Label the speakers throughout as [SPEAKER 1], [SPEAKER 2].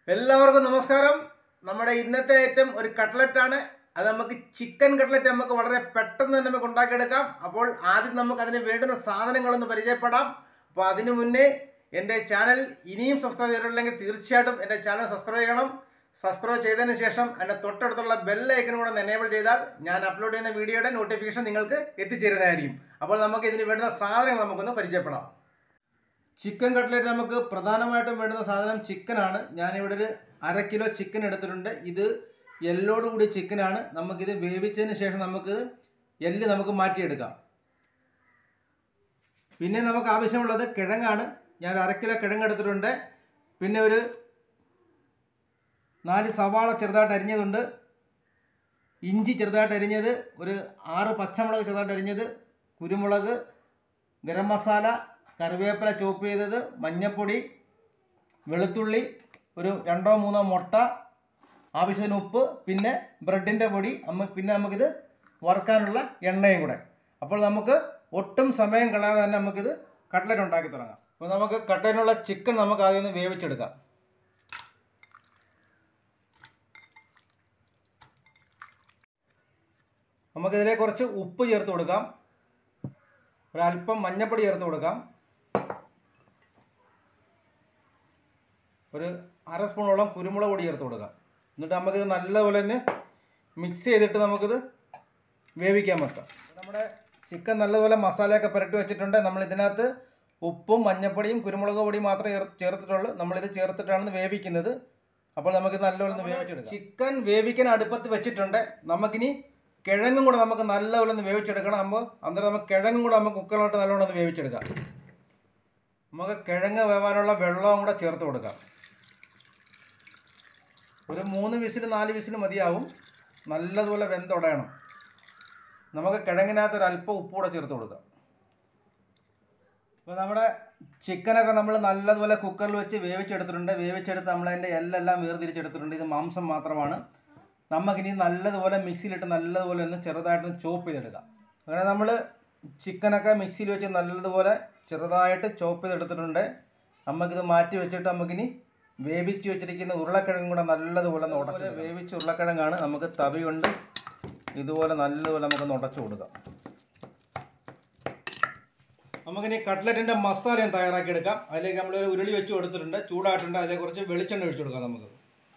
[SPEAKER 1] എല്ലാവർക്കും നമസ്കാരം നമ്മുടെ ഇന്നത്തെ ഐറ്റം ഒരു കട്ട്ലറ്റ് ആണ് അത് നമുക്ക് ചിക്കൻ കട്ട്ലറ്റ് നമുക്ക് വളരെ പെട്ടെന്ന് തന്നെ നമുക്ക് ഉണ്ടാക്കിയെടുക്കാം അപ്പോൾ ആദ്യം നമുക്ക് അതിന് വേണ്ടുന്ന സാധനങ്ങളൊന്ന് പരിചയപ്പെടാം അപ്പോൾ അതിനു മുന്നേ എൻ്റെ ചാനൽ ഇനിയും സബ്സ്ക്രൈബ് ചെയ്തിട്ടില്ലെങ്കിൽ തീർച്ചയായിട്ടും എൻ്റെ ചാനൽ സബ്സ്ക്രൈബ് ചെയ്യണം സബ്സ്ക്രൈബ് ചെയ്തതിന് ശേഷം എൻ്റെ തൊട്ടടുത്തുള്ള ബെൽ ഐക്കനും കൂടെ ഒന്ന് എനേബിൾ ചെയ്താൽ ഞാൻ അപ്ലോഡ് ചെയ്യുന്ന വീഡിയോയുടെ നോട്ടിഫിക്കേഷൻ നിങ്ങൾക്ക് എത്തിച്ചേരുന്നതായിരിക്കും അപ്പോൾ നമുക്ക് ഇതിന് വേണ്ടുന്ന സാധനങ്ങൾ നമുക്കൊന്ന് പരിചയപ്പെടാം ചിക്കൻ കട്ട്ലറ്റ് നമുക്ക് പ്രധാനമായിട്ടും വേണ്ടുന്ന സാധനം ചിക്കനാണ് ഞാനിവിടെ ഒരു അര കിലോ ചിക്കൻ എടുത്തിട്ടുണ്ട് ഇത് എല്ലോട് കൂടി ചിക്കനാണ് നമുക്കിത് വേവിച്ചതിന് ശേഷം നമുക്ക് എല്ല് നമുക്ക് മാറ്റിയെടുക്കാം പിന്നെ നമുക്ക് ആവശ്യമുള്ളത് കിഴങ്ങാണ് ഞാൻ അര കിലോ കിഴങ്ങ് എടുത്തിട്ടുണ്ട് പിന്നെ ഒരു നാല് സവാള ചെറുതായിട്ട് അരിഞ്ഞതുണ്ട് ഇഞ്ചി ചെറുതായിട്ട് അരിഞ്ഞത് ഒരു ആറ് പച്ചമുളക് ചെറുതായിട്ട് അരിഞ്ഞത് കുരുമുളക് ഗരം മസാല കറിവേപ്പില ചോപ്പ് ചെയ്തത് മഞ്ഞൾപ്പൊടി വെളുത്തുള്ളി ഒരു രണ്ടോ മൂന്നോ മുട്ട ആവശ്യത്തിന് ഉപ്പ് പിന്നെ ബ്രെഡിൻ്റെ പൊടി അമ്മ പിന്നെ നമുക്കിത് വറുക്കാനുള്ള എണ്ണയും കൂടെ അപ്പോൾ നമുക്ക് ഒട്ടും സമയം കളയാതെ തന്നെ നമുക്കിത് കട്ട്ലറ്റ് ഉണ്ടാക്കി തുടങ്ങാം അപ്പോൾ നമുക്ക് കട്ട്ലറ്റിനുള്ള ചിക്കൻ നമുക്ക് ആദ്യം ഒന്ന് വേവിച്ചെടുക്കാം നമുക്കിതിലേക്ക് കുറച്ച് ഉപ്പ് ചേർത്ത് കൊടുക്കാം ഒരല്പം മഞ്ഞപ്പൊടി ചേർത്ത് കൊടുക്കാം ഒരു അര സ്പൂണോളം കുരുമുളക് പൊടി ചേർത്ത് കൊടുക്കാം എന്നിട്ട് നമുക്കിത് നല്ലപോലെ ഒന്ന് മിക്സ് ചെയ്തിട്ട് നമുക്കിത് വേവിക്കാൻ വെക്കാം നമ്മുടെ ചിക്കൻ നല്ലപോലെ മസാലയൊക്കെ പുരട്ടി വെച്ചിട്ടുണ്ട് നമ്മൾ ഇതിനകത്ത് ഉപ്പും മഞ്ഞപ്പൊടിയും കുരുമുളക് പൊടിയും മാത്രമേ ചേർ ചേർത്തിട്ടുള്ളൂ നമ്മളിത് ചേർത്തിട്ടാണ് വേവിക്കുന്നത് അപ്പോൾ നമുക്കിത് നല്ലപോലെ ഒന്ന് വേവിച്ചെടുക്കാം ചിക്കൻ വേവിക്കാൻ അടുപ്പത്ത് വെച്ചിട്ടുണ്ട് നമുക്കിനി കിഴങ്ങും കൂടെ നമുക്ക് നല്ലപോലെ ഒന്ന് വേവിച്ചെടുക്കണം അപ്പോൾ അന്നേരം നമുക്ക് കിഴങ്ങും കൂടെ നമുക്ക് കുക്കറിലോട്ട് നല്ലോണം ഒന്ന് വേവിച്ചെടുക്കാം നമുക്ക് കിഴങ്ങ് വേവാനുള്ള വെള്ളവും കൂടെ ചേർത്ത് കൊടുക്കാം ഒരു മൂന്ന് വിസിൽ നാല് വിസിൽ മതിയാവും നല്ലതുപോലെ വെന്തുടയണം നമുക്ക് കിഴങ്ങിനകത്ത് ഒരു അല്പം ഉപ്പ് കൂടെ ചേർത്ത് കൊടുക്കാം ഇപ്പോൾ നമ്മുടെ ചിക്കനൊക്കെ നമ്മൾ നല്ലതുപോലെ കുക്കറിൽ വെച്ച് വേവിച്ചെടുത്തിട്ടുണ്ട് വേവിച്ചെടുത്ത് നമ്മളതിൻ്റെ എല്ലെല്ലാം വേർതിരിച്ചെടുത്തിട്ടുണ്ട് ഇത് മാംസം മാത്രമാണ് നമുക്കിനി നല്ലതുപോലെ മിക്സിയിലിട്ട് നല്ലതുപോലെ ഒന്ന് ചെറുതായിട്ടൊന്ന് ചോപ്പ് ചെയ്തെടുക്കാം അങ്ങനെ നമ്മൾ ചിക്കനൊക്കെ മിക്സിയിൽ വെച്ച് നല്ലതുപോലെ ചെറുതായിട്ട് ചോപ്പ് ചെയ്തെടുത്തിട്ടുണ്ട് നമുക്കിത് മാറ്റി വെച്ചിട്ട് നമുക്കിനി വേവിച്ച് വെച്ചിരിക്കുന്ന ഉരുളക്കിഴങ്ങും കൂടെ നല്ലതുപോലെ ഒന്ന് ഉടച്ച് വേവിച്ച ഉരുളക്കിഴങ്ങാണ് നമുക്ക് തവി കൊണ്ട് ഇതുപോലെ നല്ലതുപോലെ നമുക്കൊന്ന് ഉടച്ചു കൊടുക്കാം നമുക്കിനി കട്ട്ലറ്റിൻ്റെ മസാല ഒന്ന് തയ്യാറാക്കി എടുക്കാം അതിലേക്ക് നമ്മളൊരു ഉരുളി വെച്ച് കൊടുത്തിട്ടുണ്ട് ചൂടായിട്ടുണ്ട് അതിലേക്ക് കുറച്ച് വെളിച്ചെണ്ണ ഒഴിച്ചു കൊടുക്കാം നമുക്ക്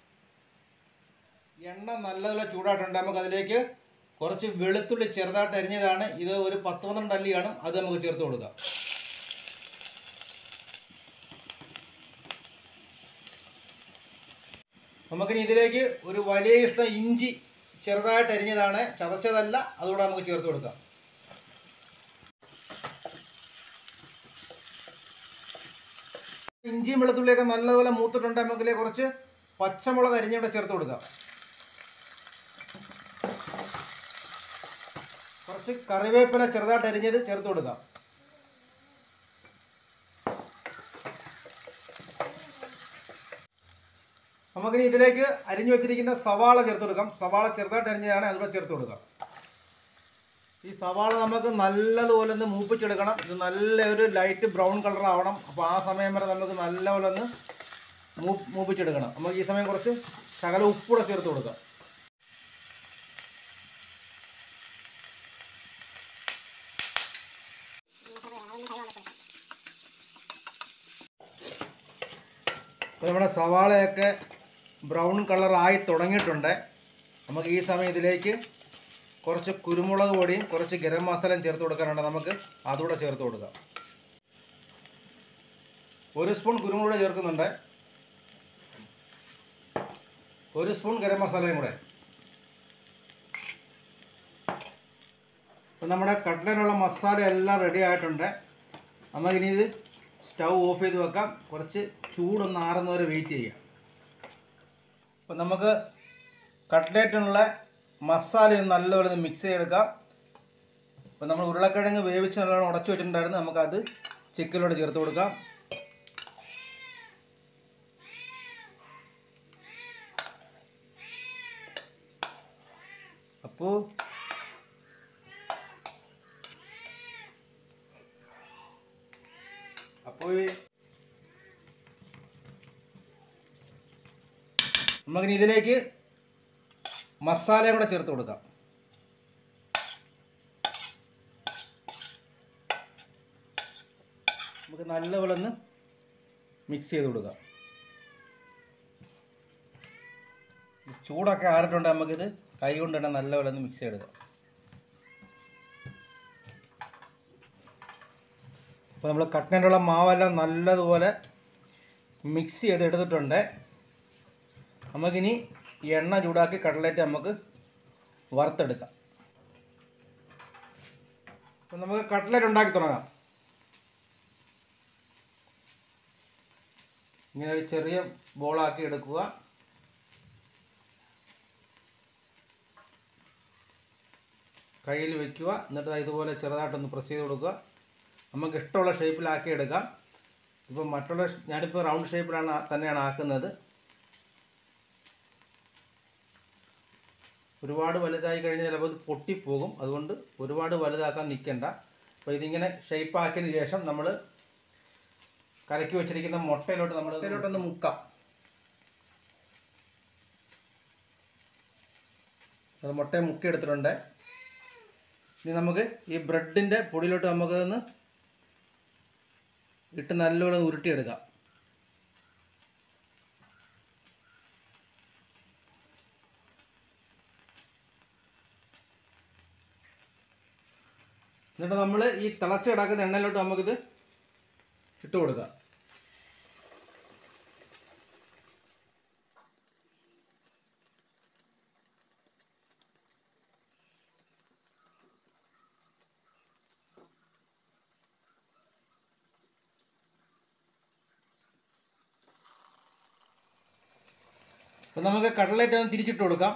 [SPEAKER 1] എണ്ണ നല്ലതുപോലെ ചൂടായിട്ടുണ്ട് നമുക്ക് അതിലേക്ക് കുറച്ച് വെളുത്തുള്ളി ചെറുതായിട്ട് അരിഞ്ഞതാണ് ഇത് ഒരു പത്ത് പന്ത്രണ്ട് അല്ലി കാണും അത് നമുക്ക് ചേർത്ത് കൊടുക്കാം നമുക്കിനി ഇതിലേക്ക് ഒരു വലിയ ഇഷ്ടം ഇഞ്ചി ചെറുതായിട്ട് അരിഞ്ഞതാണ് ചതച്ചതല്ല അതുകൂടെ നമുക്ക് ചേർത്ത് കൊടുക്കാം ഇഞ്ചിയും വെളുത്തുള്ളിയൊക്കെ നല്ലതുപോലെ മൂത്തിട്ടുണ്ട് നമുക്കിതിലേക്ക് കുറച്ച് പച്ചമുളക് അരിഞ്ഞൂടെ ചേർത്ത് കൊടുക്കാം കുറച്ച് കറിവേപ്പില ചെറുതായിട്ട് അരിഞ്ഞത് ചേർത്ത് കൊടുക്കാം നമുക്കിനി ഇതിലേക്ക് അരിഞ്ഞു വെച്ചിരിക്കുന്ന സവാള ചേർത്ത് കൊടുക്കാം സവാള ചെറുതായിട്ട് അരിഞ്ഞതാണ് അതുകൂടെ ചേർത്ത് കൊടുക്കാം ഈ സവാള നമുക്ക് നല്ലതുപോലെ ഒന്ന് മൂപ്പിച്ചെടുക്കണം ഇത് നല്ല ഒരു ലൈറ്റ് ബ്രൗൺ കളർ ആവണം അപ്പോൾ ആ സമയം വരെ നമുക്ക് നല്ലപോലെ ഒന്ന് മൂ മൂപ്പിച്ചെടുക്കണം നമുക്ക് ഈ സമയം കുറച്ച് ശകല ഉപ്പൂടെ ചേർത്ത് കൊടുക്കാം അപ്പോൾ നമ്മുടെ സവാളയൊക്കെ ബ്രൗൺ കളറായി തുടങ്ങിയിട്ടുണ്ട് നമുക്ക് ഈ സമയം ഇതിലേക്ക് കുറച്ച് കുരുമുളക് പൊടിയും കുറച്ച് ഗരം മസാലയും ചേർത്ത് കൊടുക്കാനുണ്ട് നമുക്ക് അതുകൂടെ ചേർത്ത് കൊടുക്കാം ഒരു സ്പൂൺ കുരുമുളക് പൊടി ചേർക്കുന്നുണ്ട് ഒരു സ്പൂൺ ഗരം മസാലയും കൂടെ ഇപ്പം നമ്മുടെ കട്ട്ലറ്റിനുള്ള മസാല എല്ലാം റെഡി ആയിട്ടുണ്ട് നമുക്കിനി ഇത് സ്റ്റൗ ഓഫ് ചെയ്ത് വെക്കാം കുറച്ച് ചൂടൊന്ന് ആറുന്നവരെ വെയിറ്റ് ചെയ്യാം അപ്പം നമുക്ക് കട്ട്ലേറ്റിനുള്ള മസാല ഒന്ന് നല്ലപോലെ ഒന്ന് മിക്സ് ചെയ്തെടുക്കാം അപ്പം നമ്മൾ ഉരുളക്കിഴങ്ങ് വേവിച്ച് നല്ലോണം ഉടച്ചു വെച്ചിട്ടുണ്ടായിരുന്നു നമുക്കത് ചിക്കനിലൂടെ ചേർത്ത് കൊടുക്കാം അപ്പോൾ അപ്പോൾ നമുക്കിനി ഇതിലേക്ക് മസാലയും കൂടെ ചേർത്ത് കൊടുക്കാം നമുക്ക് നല്ലപോലെ ഒന്ന് മിക്സ് ചെയ്ത് കൊടുക്കാം ചൂടൊക്കെ ആറിട്ടുണ്ട് നമുക്കിത് കൈ കൊണ്ട് തന്നെ നല്ലപോലെ ഒന്ന് മിക്സ് ചെയ്തെടുക്കാം അപ്പോൾ നമ്മൾ കട്ടിനുള്ള മാവെല്ലാം നല്ലതുപോലെ മിക്സ് ചെയ്ത് എടുത്തിട്ടുണ്ട് നമുക്കിനി എണ്ണ ചൂടാക്കി കടലേറ്റ് നമുക്ക് വറുത്തെടുക്കാം അപ്പം നമുക്ക് കട്ട്ലറ്റ് ഉണ്ടാക്കി തുടങ്ങാം ഇങ്ങനെ ഒരു ചെറിയ ബോളാക്കി എടുക്കുക കയ്യിൽ വെക്കുക എന്നിട്ട് ഇതുപോലെ ചെറുതായിട്ടൊന്ന് പ്രസ് ചെയ്ത് കൊടുക്കുക നമുക്ക് ഇഷ്ടമുള്ള ഷേപ്പിലാക്കി എടുക്കാം ഇപ്പം മറ്റുള്ള ഞാനിപ്പോൾ റൗണ്ട് ഷേപ്പിലാണ് തന്നെയാണ് ആക്കുന്നത് ഒരുപാട് വലുതായി കഴിഞ്ഞാൽ ചിലപ്പോൾ ഇത് പൊട്ടിപ്പോകും അതുകൊണ്ട് ഒരുപാട് വലുതാക്കാൻ നിൽക്കണ്ട അപ്പോൾ ഇതിങ്ങനെ ഷേപ്പാക്കിയതിന് ശേഷം നമ്മൾ കലക്കി വെച്ചിരിക്കുന്ന മുട്ടയിലോട്ട് നമ്മൾ മുട്ടയിലോട്ടൊന്ന് മുക്കാം അത് മുട്ടയെ മുക്കിയെടുത്തിട്ടുണ്ട് ഇനി നമുക്ക് ഈ ബ്രെഡിൻ്റെ പൊടിയിലോട്ട് നമുക്ക് ഒന്ന് ഇട്ട് നല്ലപോലെ ഉരുട്ടിയെടുക്കാം എന്നിട്ട് നമ്മൾ ഈ തിളച്ച് കിടക്കുന്ന എണ്ണയിലോട്ട് നമുക്കിത് ഇട്ട് കൊടുക്കാം അപ്പം നമുക്ക് കടലേറ്റ് ഒന്ന് തിരിച്ചിട്ട് കൊടുക്കാം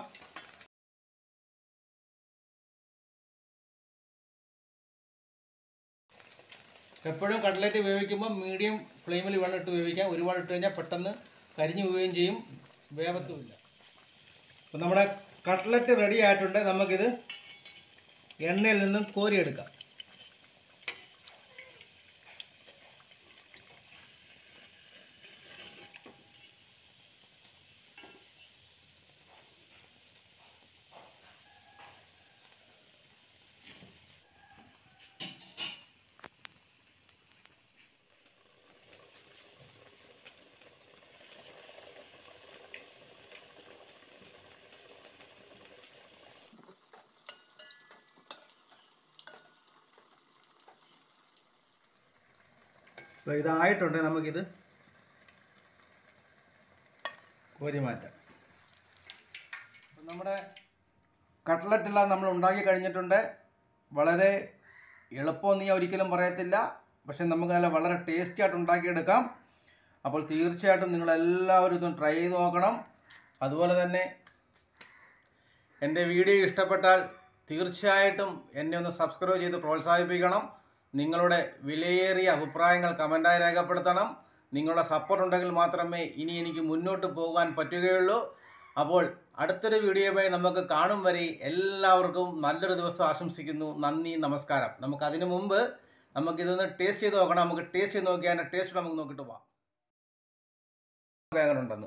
[SPEAKER 1] എപ്പോഴും കട്ട്ലറ്റ് വേവിക്കുമ്പോൾ മീഡിയം ഫ്ലെയിമിൽ വേണം ഇട്ട് വേവിക്കാം ഒരുപാട് ഇട്ട് കഴിഞ്ഞാൽ പെട്ടെന്ന് കരിഞ്ഞു പോവുകയും ചെയ്യും വേവത്തുമില്ല അപ്പം നമ്മുടെ കട്ട്ലറ്റ് റെഡി ആയിട്ടുണ്ട് നമുക്കിത് എണ്ണയിൽ നിന്നും കോരിയെടുക്കാം അപ്പോൾ ഇതായിട്ടുണ്ട് നമുക്കിത് കോരി മാറ്റാം അപ്പം നമ്മുടെ കട്ട്ലറ്റെല്ലാം നമ്മൾ ഉണ്ടാക്കി കഴിഞ്ഞിട്ടുണ്ട് വളരെ എളുപ്പമൊന്നും ഞാൻ ഒരിക്കലും പറയത്തില്ല പക്ഷെ നമുക്ക് നല്ല വളരെ ടേസ്റ്റി ആയിട്ട് ഉണ്ടാക്കിയെടുക്കാം അപ്പോൾ തീർച്ചയായിട്ടും നിങ്ങളെല്ലാവരും ഇതൊന്ന് ട്രൈ ചെയ്ത് നോക്കണം അതുപോലെ തന്നെ എൻ്റെ വീഡിയോ ഇഷ്ടപ്പെട്ടാൽ തീർച്ചയായിട്ടും എന്നെ ഒന്ന് സബ്സ്ക്രൈബ് ചെയ്ത് പ്രോത്സാഹിപ്പിക്കണം നിങ്ങളുടെ വിലയേറിയ അഭിപ്രായങ്ങൾ കമൻറ്റായി രേഖപ്പെടുത്തണം നിങ്ങളുടെ സപ്പോർട്ട് ഉണ്ടെങ്കിൽ മാത്രമേ ഇനി എനിക്ക് മുന്നോട്ട് പോകാൻ പറ്റുകയുള്ളൂ അപ്പോൾ അടുത്തൊരു വീഡിയോയുമായി നമുക്ക് കാണും വരെ എല്ലാവർക്കും നല്ലൊരു ദിവസം ആശംസിക്കുന്നു നന്ദി നമസ്കാരം നമുക്ക് അതിനു മുമ്പ് നമുക്കിതൊന്ന് ടേസ്റ്റ് ചെയ്ത് നോക്കണം നമുക്ക് ടേസ്റ്റ് ചെയ്ത് നോക്കി അതിൻ്റെ ടേസ്റ്റ് നമുക്ക് നോക്കിയിട്ട് പോവാം എങ്ങനെ ഉണ്ടെന്ന്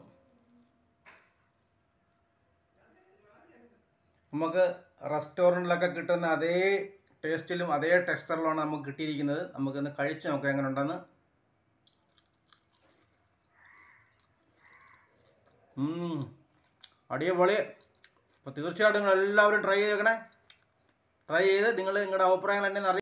[SPEAKER 1] നമുക്ക് റെസ്റ്റോറൻറ്റിലൊക്കെ കിട്ടുന്ന അതേ ടേസ്റ്റിലും അതേ ടെക്സ്ചറിലുമാണ് നമുക്ക് കിട്ടിയിരിക്കുന്നത് നമുക്കൊന്ന് കഴിച്ച് നോക്കാം എങ്ങനെ ഉണ്ടെന്ന് ഉം. അടിപൊളി അപ്പോൾ തീർച്ചയായിട്ടും നിങ്ങൾ എല്ലാവരും ട്രൈ ചെയ്യണേ ട്രൈ ചെയ്ത് നിങ്ങൾ നിങ്ങളുടെ അഭിപ്രായങ്ങൾ എന്നെ അറിയിക്കുക